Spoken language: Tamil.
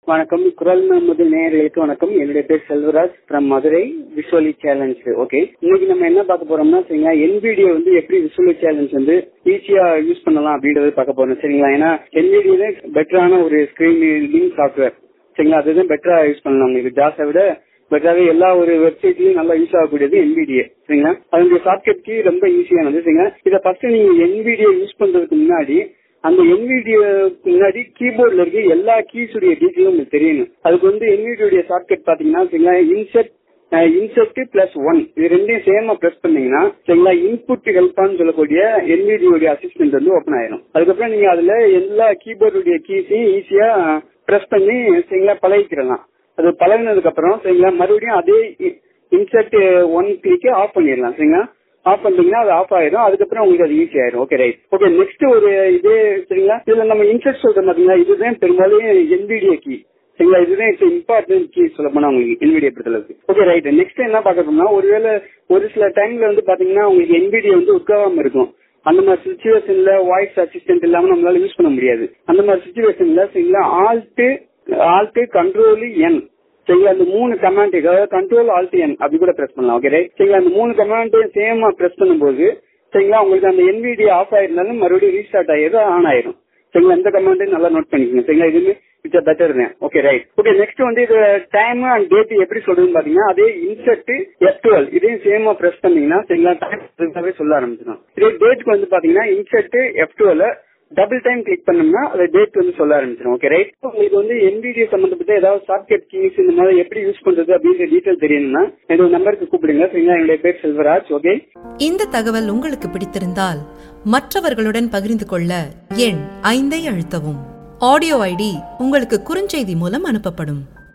வணக்கம் குரல் முதல் நேயர்களுக்கு வணக்கம் என்னுடைய பேர் Selvaraj from Madurai visually challenge okay இன்னைக்கு நம்ம என்ன பார்க்க போறோம்னா சரிங்களா NVIDIA வந்து எப்படி விஷுவலி சேலஞ்ச் வந்து ஈஸியா யூஸ் பண்ணலாம் அப்படின்றத பார்க்க போறோம் சரிங்களா ஏன்னா NVIDIA பெட்டரான ஒரு ஸ்கிரீன் ரீடிங் சாஃப்ட்வேர் சரிங்களா அதுதான் பெட்டரா யூஸ் பண்ணலாம் உங்களுக்கு ஜாஸை விட பெட்டராகவே எல்லா ஒரு வெப்சைட்லயும் நல்லா யூஸ் ஆகக்கூடியது NVIDIA சரிங்களா அதனுடைய ஷார்ட்கட் கீ ரொம்ப ஈஸியானது சரிங்களா இதை ஃபர்ஸ்ட் நீங்க NVIDIA யூஸ் பண்றதுக்கு முன்னாடி அந்த என்விடியோக்கு முன்னாடி கீபோர்ட்ல இருக்க எல்லா கீஸ் உடைய டீட்டெயிலும் உங்களுக்கு தெரியணும் அதுக்கு வந்து என்விடியோடைய ஷார்ட்கட் பாத்தீங்கன்னா சரிங்களா இன்செர்ட் இன்செர்ட் பிளஸ் ஒன் இது ரெண்டையும் சேமா பிரஸ் பண்ணீங்கன்னா சரிங்களா இன்புட் ஹெல்ப்பான்னு சொல்லக்கூடிய என்விடியோடைய அசிஸ்டன்ட் வந்து ஓப்பன் ஆயிரும் அதுக்கப்புறம் நீங்க அதுல எல்லா கீபோர்டுடைய கீஸையும் ஈஸியா பிரஸ் பண்ணி சரிங்களா பழகிக்கிறலாம் அது பழகினதுக்கு அப்புறம் சரிங்களா மறுபடியும் அதே இன்செர்ட் ஒன் கிளிக் ஆஃப் பண்ணிடலாம் சரிங்களா ஆஃப் பண்ணீங்கன்னா அது ஆஃப் ஆயிரும் அதுக்கப்புறம் உங்களுக்கு அது ஈஸி ஆயிரும் ஓகே ரைட் ஓகே நெக்ஸ்ட் ஒரு இதே சரிங்களா இதுல நம்ம இன்செர்ட் சொல்றோம் பாத்தீங்களா இதுதான் பெரும்பாலும் என்விடிஏ கீ சரிங்களா இதுதான் இப்போ இம்பார்ட்டன்ட் கீ சொல்ல போனா உங்களுக்கு என்விடிஏ பொறுத்தளவுக்கு ஓகே ரைட் நெக்ஸ்ட் என்ன பார்க்கணும்னா ஒருவேளை ஒரு சில டைம்ல வந்து பாத்தீங்கன்னா உங்களுக்கு என்விடிஏ வந்து உட்காராம இருக்கும் அந்த மாதிரி சுச்சுவேஷன்ல வாய்ஸ் அசிஸ்டன்ட் இல்லாம நம்மளால யூஸ் பண்ண முடியாது அந்த மாதிரி சுச்சுவேஷன்ல சரிங்களா ஆல்ட்டு ஆல்ட்டு கண்ட்ரோல் என் சரிங்களா அந்த மூணு கமாண்ட் அதாவது கண்ட்ரோல் ஆல்ட் என் அப்படி கூட பிரஸ் பண்ணலாம் ஓகே ரைட் சரிங்களா அந்த மூணு கமாண்டையும் சேமா பிரஸ் பண்ணும்போது சரிங்களா உங்களுக்கு அந்த என்விடி ஆஃப் ஆயிருந்தாலும் மறுபடியும் ரீஸ்டார்ட் ஆயிரும் ஆன் ஆயிரும் சரிங்களா இந்த கமாண்டையும் நல்லா நோட் பண்ணிக்கோங்க சரிங்களா இதுவுமே இட்ஸ் பெட்டர் தான் ஓகே ரைட் ஓகே நெக்ஸ்ட் வந்து இது டைம் அண்ட் டேட் எப்படி சொல்றதுன்னு பாத்தீங்கன்னா அதே இன்செர்ட் எஃப் டுவெல் இதையும் சேமா பிரஸ் பண்ணீங்கன்னா சரிங்களா டைம் சொல்ல ஆரம்பிச்சிடும் இதே டேட்க்கு வந்து பாத்தீங்கன்னா insert F twelve double time click பண்ணோம்னா அது டேட் வந்து சொல்ல ஆரம்பிச்சிடும் ஓகே ரைட் உங்களுக்கு வந்து NVIDIA சம்பந்தப்பட்ட ஏதாவது ஷார்ட்கட் கீஸ் இந்த மாதிரி எப்படி யூஸ் பண்றது அப்படின்ற டீட்டெயில் தெரியணும்னா என்னோட நம்பருக்கு கூப்பிடுங்க சரிங்களா என்னுடைய பேர் செல்வராஜ் ஓகே இந்த தகவல் உங்களுக்கு பிடித்திருந்தால் மற்றவர்களுடன் பகிர்ந்து கொள்ள எண் ஐந்தை அழுத்தவும் ஆடியோ ஐடி உங்களுக்கு குறுஞ்செய்தி மூலம் அனுப்பப்படும்